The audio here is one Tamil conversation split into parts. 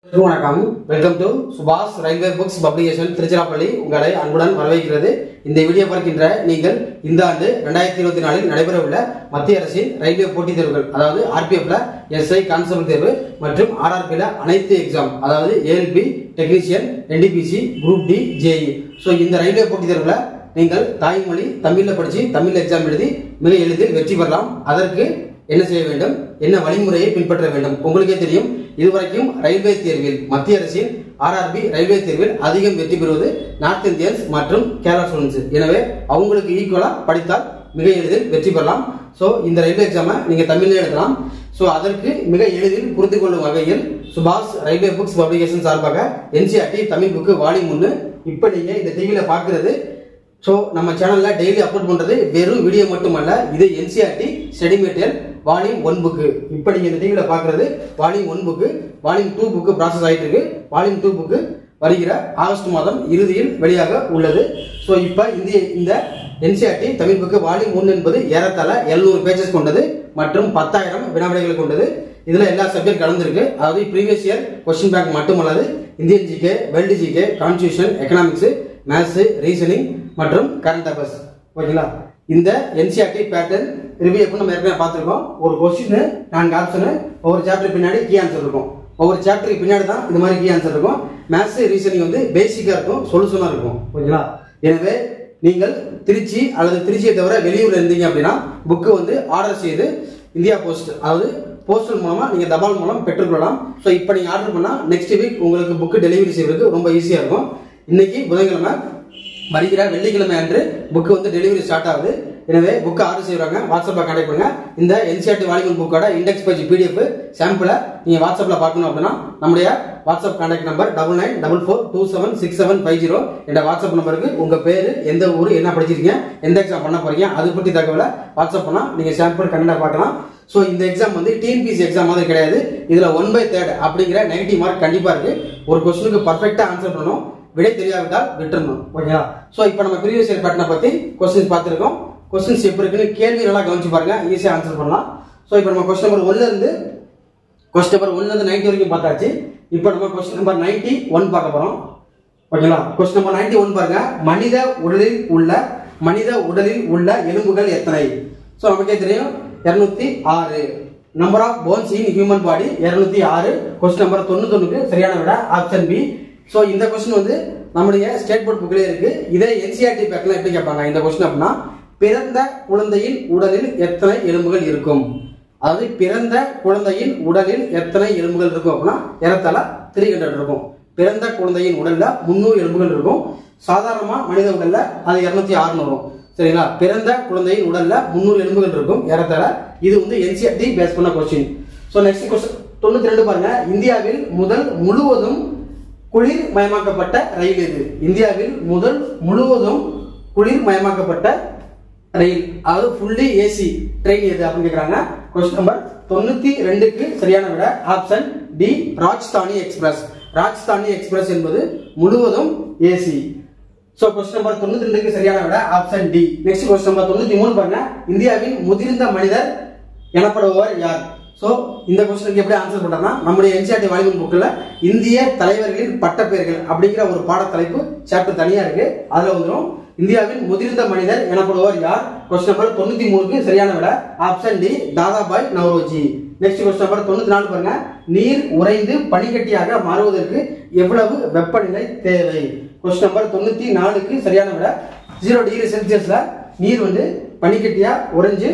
அனைவருக்கும் வணக்கம் வெல்கம் டு சுபாஷ் ரயில்வே புக்ஸ் பப்ளிகேஷன் திருச்சிராப்பள்ளி உங்களை அன்புடன் வரவேற்கிறது இந்த வீடியோ பார்க்கின்ற நீங்கள் இந்த ஆண்டு ரெண்டாயிரத்தி இருபத்தி நாலில் நடைபெறவுள்ள மத்திய அரசின் ரயில்வே போட்டித் தேர்வுகள் அதாவது ஆர்பிஎஃப்ல எஸ்ஐ கான்ஸ்டபிள் தேர்வு மற்றும் ஆர்ஆர்பில அனைத்து எக்ஸாம் அதாவது ALP technician NTPC group D JE so இந்த ரயில்வே போட்டித் தேர்வுல நீங்கள் தாய்மொழி தமிழ்ல படிச்சு தமிழ் எக்ஸாம் எழுதி மிக எளிதில் வெற்றி பெறலாம் அதற்கு என்ன செய்ய வேண்டும் என்ன வழிமுறையை பின்பற்ற வேண்டும் உங்களுக்கே தெரியும் இதுவரைக்கும் ரயில்வே தேர்வில் மத்திய அரசின் ஆர்ஆர்பி ரயில்வே தேர்வில் அதிகம் வெற்றி பெறுவது நார்த் இந்தியன்ஸ் மற்றும் கேரளா ஸ்டூடெண்ட்ஸ் எனவே அவங்களுக்கு ஈக்குவலா படித்தால் மிக எளிதில் வெற்றி பெறலாம் ஸோ இந்த ரயில்வே எக்ஸாமை நீங்க தமிழ்ல எழுதலாம் ஸோ அதற்கு மிக எளிதில் புரிந்து கொள்ளும் வகையில் சுபாஷ் ரயில்வே புக்ஸ் பப்ளிகேஷன் சார்பாக என்சிஆர்டி தமிழ் புக்கு வால்யூம் ஒன்று இப்போ நீங்க இந்த டிவியில பார்க்கிறது ஸோ நம்ம சேனல்ல டெய்லி அப்லோட் பண்றது வெறும் வீடியோ மட்டுமல்ல இது NCRT study material volume one book இப்போ நீங்க இந்த டிவியில பாக்குறது volume one book volume two book process ஆயிட்டு இருக்கு வால்யூம் டூ புக்கு வருகிற ஆகஸ்ட் மாதம் இறுதியில் வெளியாக உள்ளது ஸோ இப்போ இந்திய இந்த NCRT Tamil book volume one என்பது ஏறத்தாழ எழுநூறு பேஜஸ் கொண்டது மற்றும் பத்தாயிரம் வினாவிடைகள் கொண்டது இதுல எல்லா சப்ஜெக்ட் கலந்துருக்கு அதாவது ப்ரீவியஸ் இயர் கொஸ்டின் பேங்க் மட்டுமல்லாது Indian GK world GK constitution economics maths reasoning மற்றும் கரண்ட் அஃபேர்ஸ் ஓகேங்களா இந்த என்சிஆர்டி பேட்டர்ன் ரிவ்யூ எப்படி நம்ம ஏற்கனவே பார்த்துருக்கோம் ஒரு கொஸ்டின் நான்கு ஆப்ஷனு ஒவ்வொரு சாப்டர் பின்னாடி கீ ஆன்சர் இருக்கும் ஒவ்வொரு சாப்டருக்கு பின்னாடி தான் இந்த மாதிரி கீ ஆன்சர் இருக்கும் மேத்ஸ் ரீசனிங் வந்து பேசிக்கா இருக்கும் சொல்யூஷனா இருக்கும் ஓகேங்களா எனவே நீங்கள் திருச்சி அல்லது திருச்சியை தவிர வெளியூர்ல இருந்தீங்க அப்படின்னா புக்கு வந்து ஆர்டர் செய்து இந்தியா போஸ்ட் அதாவது போஸ்டல் மூலமா நீங்க தபால் மூலம் பெற்றுக்கொள்ளலாம் ஸோ இப்போ நீங்க ஆர்டர் பண்ணா நெக்ஸ்ட் வீக் உங்களுக்கு புக்கு டெலிவரி செய்வதற்கு ரொம்ப ஈஸியா இருக்கும் இன்னைக்கு புதன்கிழமை வருகிற வெள்ளிக்கிழமை அன்று புக்கு வந்து டெலிவரி ஸ்டார்ட் ஆகுது எனவே புக்கு ஆர்டர் செய்வாங்க வாட்ஸ்அப்ல கான்டாக்ட் பண்ணுங்க இந்த என்சிஆர்டி வால்யூம் புக்கோட இண்டெக்ஸ் பேஜ் பிடிஎஃப் சாம்பிளை நீங்க வாட்ஸ்அப்ல பார்க்கணும் அப்படின்னா நம்முடைய WhatsApp contact number double nine double four two seven six seven five zero என்ற வாட்ஸ்அப் நம்பருக்கு உங்க பேரு எந்த ஊர் என்ன படிச்சிருக்கீங்க எந்த எக்ஸாம் பண்ண போறீங்க அது பற்றி தகவலை வாட்ஸ்அப் பண்ணா நீங்க சாம்பிள் கண்டிப்பா பார்க்கலாம் ஸோ இந்த எக்ஸாம் வந்து டிஎன்பிசி எக்ஸாம் மாதிரி கிடையாது இதுல ஒன் பை தேர்ட் அப்படிங்கிற நெகட்டிவ் மார்க் கண்டிப்பா இருக்கு ஒரு கொஸ்டினுக்கு பர்ஃபெக்டா ஆன்சர் பண்ணணும் விடை தெரியாவிட்டால் விட்டுறணும் ஓகேங்களா ஸோ இப்போ நம்ம ப்ரீவியஸ் இயர் பேட்டர்னை பத்தி கொஸ்டின்ஸ் பார்த்துருக்கோம் கொஸ்டின்ஸ் எப்படி இருக்குன்னு கேள்வி நல்லா கவனிச்சு பாருங்க ஈஸியாக ஆன்சர் பண்ணலாம் ஸோ இப்போ நம்ம கொஸ்டின் நம்பர் ஒன்ல இருந்து கொஸ்டின் நம்பர் ஒன்ல இருந்து நைன்டி வரைக்கும் பார்த்தாச்சு இப்போ நம்ம கொஸ்டின் நம்பர் நைன்டி ஒன் பார்க்க போறோம் ஓகேங்களா கொஸ்டின் நம்பர் நைன்டி ஒன் பாருங்க மனித உடலில் உள்ள மனித உடலில் உள்ள எலும்புகள் எத்தனை ஸோ நமக்கே தெரியும் இருநூத்தி ஆறு number of bones in human body இருநூத்தி ஆறு கொஸ்டின் நம்பர் தொண்ணூத்தொன்னுக்கு சரியான விட ஆப்ஷன் பி ஸோ இந்த கொஸ்டின் வந்து நம்முடைய ஸ்டேட் போர்ட் புக்லேயே இருக்கு இதே என்சிஆர்டி பேக்ல எப்படி கேட்பாங்க இந்த கொஸ்டின் அப்படின்னா பிறந்த குழந்தையின் உடலில் எத்தனை எலும்புகள் இருக்கும் அதாவது பிறந்த குழந்தையின் உடலில் எத்தனை எலும்புகள் இருக்கும் அப்படின்னா ஏறத்தாழ த்ரீ ஹண்ட்ரட் இருக்கும் பிறந்த குழந்தையின் உடல்ல முந்நூறு எலும்புகள் இருக்கும் சாதாரணமா மனித உடல்ல அது இருநூத்தி ஆறுனு வரும் சரிங்களா பிறந்த குழந்தையின் உடல்ல முந்நூறு எலும்புகள் இருக்கும் ஏறத்தாழ இது வந்து என்சிஆர்டி பேஸ் பண்ண கொஸ்டின் ஸோ நெக்ஸ்ட் கொஸ்டின் தொண்ணூத்தி ரெண்டு பாருங்க இந்தியாவில் முதல் முழுவதும் குளிர் மயமாக்கப்பட்ட ரயில் எது இந்தியாவில் முதல் முழுவதும் குளிர் மயமாக்கப்பட்ட ரயில் அதாவது ஃபுல்லி ஏசி ட்ரெயின் எது அப்படின்னு கேக்குறாங்க கொஸ்டின் நம்பர் தொண்ணூத்தி ரெண்டுக்கு சரியான விட option D Rajdhani express Rajdhani express என்பது முழுவதும் ஏசி சோ கொஸ்டின் நம்பர் தொண்ணூத்தி ரெண்டுக்கு சரியான விட option D next question number தொண்ணூத்தி மூணு பாருங்க இந்தியாவின் முதிர்ந்த மனிதர் எனப்படுபவர் யார் சோ இந்த கொஸ்டினுக்கு எப்படி ஆன்சர் பண்றோம்னா நம்முடைய என்சிஆர்டி வாலிபன் புக்கில் இந்திய தலைவர்களின் பட்டப்பெயர்கள் அப்படிங்கிற ஒரு பாடத்தலைப்பு சாப்டர் தனியா இருக்கு அதுல வந்துடும் இந்தியாவின் முதிர்ந்த மனிதர் எனப்படுபவர் யார் கொஸ்டின் நம்பர் தொண்ணூத்தி மூணுக்கு சரியான விட option D Dadabhai Naoroji next question number தொண்ணூத்தி நாலு பாருங்க நீர் உறைந்து பனிக்கட்டியாக மாறுவதற்கு எவ்வளவு வெப்பநிலை தேவை கொஸ்டின் நம்பர் தொண்ணூத்தி நாலுக்கு சரியான விட ஜீரோ டிகிரி செல்சியஸ்ல நீர் வந்து பனிக்கட்டியா உறைஞ்சு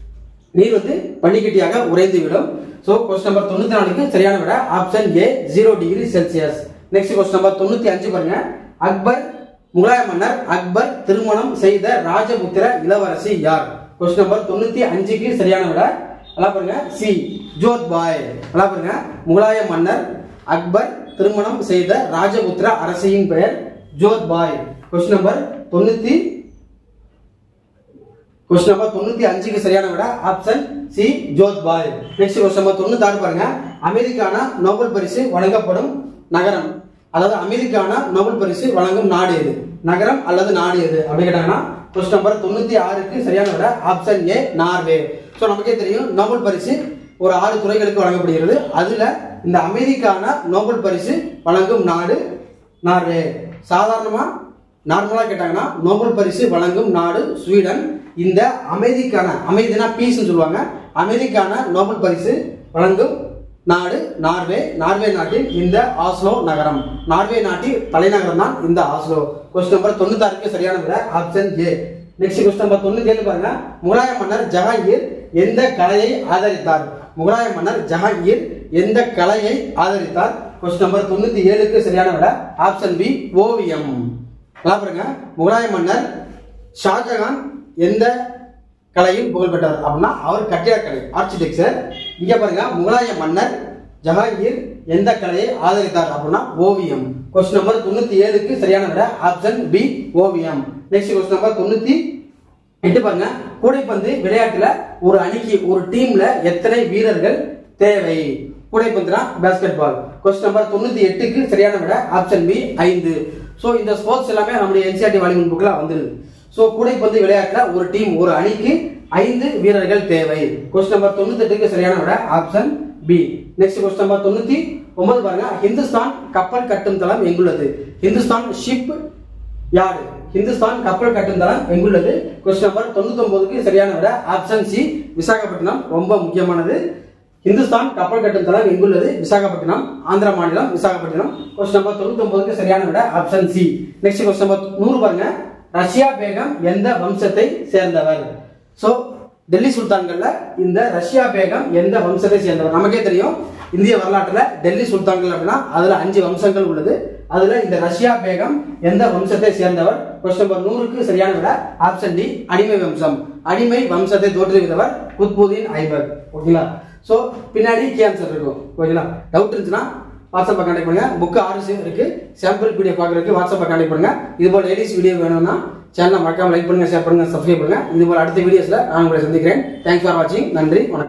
நீர் வந்து பனிக்கட்டியாக உறைந்து விடும் சோ கொஸ்டின் நம்பர் தொண்ணூத்தி நாலுக்கு சரியான விட option A zero degree Celsius next question number தொண்ணூத்தி அஞ்சு பாருங்க அக்பர் முகலாய மன்னர் அக்பர் திருமணம் செய்த ராஜபுத்திர இளவரசி யார் கொஸ்டின் நம்பர் தொண்ணூத்தி அஞ்சுக்கு சரியான விட நல்லா பாருங்க சி ஜோத் பாய் நல்லா பாருங்க முகலாய மன்னர் அக்பர் திருமணம் செய்த ராஜபுத்திர அரசியின் பெயர் ஜோத் பாய் கொஸ்டின் நம்பர் தொண்ணூத்தி கொஸ்டின் நம்பர் தொண்ணூத்தி அஞ்சுக்கு சரியான விட option C Jodh Bai next question number தொண்ணூத்தி ஆறு பாருங்க அமெரிக்கான நோபல் பரிசு வழங்கப்படும் நகரம் அதாவது அமெரிக்கான நோபல் பரிசு வழங்கும் நாடு எது நகரம் அல்லது நாடு எது அப்படி கேட்டாங்கன்னா கொஸ்டின் நம்பர் தொண்ணூத்தி ஆறுக்கு சரியான விட ஆப்ஷன் ஏ நார்வே ஸோ நமக்கே தெரியும் நோபல் பரிசு ஒரு ஆறு துறைகளுக்கு வழங்கப்படுகிறது அதுல இந்த அமைதிக்கான நோபல் பரிசு வழங்கும் நாடு நார்வே சாதாரணமா நார்மலா கேட்டாங்கன்னா நோபல் பரிசு வழங்கும் நாடு ஸ்வீடன் இந்த அமைதிக்கான அமைதினா பீஸ்னு சொல்லுவாங்க அமைதிக்கான நோபல் பரிசு வழங்கும் நாடு நார்வே நார்வே நாட்டில் இந்த ஆஸ்லோ நகரம் நார்வே நாட்டில் தலைநகரம் தான் இந்த ஆஸ்லோ கொஸ்டின் நம்பர் தொண்ணூத்தாறுக்கு சரியான விட option A next question number தொண்ணூத்தி ஏழு பாருங்க முகலாய மன்னர் ஜஹாங்கீர் எந்த கலையை ஆதரித்தார் முகலாய மன்னர் ஜஹாங்கீர் எந்த கலையை ஆதரித்தார் கொஸ்டின் நம்பர் தொண்ணூத்தி ஏழுக்கு சரியான விட ஆப்ஷன் பி ஓவியம் நல்லா பாருங்க முகலாய மன்னர் ஷாஜகான் எந்த கலையில் புகழ் பெற்றவர் அப்படின்னா அவர் கட்டிடக்கலை ஆர்கிடெக்சர் இங்க பாருங்க முகலாய மன்னர் ஜஹாங்கீர் எந்த கலையை ஆதரித்தார் அப்படின்னா ஓவியம் கொஸ்டின் நம்பர் தொண்ணூத்தி ஏழுக்கு சரியான விட ஆப்ஷன் பி ஓவியம் நெக்ஸ்ட் கொஸ்டின் நம்பர் தொண்ணூத்தி எட்டு பாருங்க கூடைப்பந்து விளையாட்டுல ஒரு அணிக்கு ஒரு டீம்ல எத்தனை வீரர்கள் தேவை கூடைப்பந்துனா பேஸ்கெட் பால் கொஸ்டின் நம்பர் தொண்ணூத்தி எட்டுக்கு சரியான விட ஆப்ஷன் பி ஐந்து ஸோ இந்த ஸ்போர்ட்ஸ் எல்லாமே நம்முடைய என்சிஆர்டி வாலிபன் புக்ல வந்துருது ஸோ கூடைப்பந்து விளையாட்டுல ஒரு டீம் ஒரு அணிக்கு ஐந்து வீரர்கள் தேவை கொஸ்டின் நம்பர் தொண்ணூத்தி எட்டுக்கு சரியான விட option B next question number தொண்ணூத்தி ஒன்பது பாருங்க ஹிந்துஸ்தான் கப்பல் கட்டும் தளம் எங்குள்ளது ஹிந்துஸ்தான் ஷிப் யார்டு ஹிந்துஸ்தான் கப்பல் கட்டும் தளம் எங்குள்ளது கொஸ்டின் நம்பர் தொண்ணூத்தி ஒன்பதுக்கு சரியான விட ஆப்ஷன் சி விசாகப்பட்டினம் ரொம்ப முக்கியமானது ஹிந்துஸ்தான் கப்பல் கட்டும் தளம் எங்குள்ளது விசாகப்பட்டினம் ஆந்திர மாநிலம் விசாகப்பட்டினம் கொஸ்டின் நம்பர் தொண்ணூத்தி ஒன்பதுக்கு சரியான விட option C next question number நூறு பாருங்க ரஷ்யா பேகம் எந்த வம்சத்தை சேர்ந்தவர் சோ டெல்லி சுல்தான்கள்ல இந்த ரஷ்யா பேகம் எந்த வம்சத்தை சேர்ந்தவர் நமக்கே தெரியும் இந்திய வரலாற்றுல டெல்லி சுல்தான்கள் அப்படின்னா அதுல அஞ்சு வம்சங்கள் உள்ளது அதுல இந்த ரஷ்யா பேகம் எந்த வம்சத்தை சேர்ந்தவர் கொஸ்டின் நம்பர் நூறுக்கு சரியான விட ஆப்ஷன் டி அடிமை வம்சம் அடிமை வம்சத்தை தோற்றுவித்தவர் குத்புதீன் ஐபக் ஓகேங்களா சோ பின்னாடி கேன்சர் இருக்கும் ஓகேங்களா டவுட் இருந்துச்சுன்னா வாட்ஸ்அப்பை கான்டாக்ட் பண்ணுங்க புக் ஆறு இருக்கு சாம்பிள் பிடிஎஃப் பார்க்கறதுக்கு வாட்ஸ்அப்பை கான்டாக்ட் பண்ணுங்க இது போல லேடிஸ் வீடியோ வேணும்னா சேனலை மறக்காம லைக் பண்ணுங்க ஷேர் பண்ணுங்க சப்ஸ்கிரைப் பண்ணுங்க இது போல அடுத்த வீடியோஸ்ல நான் உங்களை சந்திக்கிறேன் தேங்க்ஸ் ஃபார் வாட்சிங் நன்றி வணக்கம்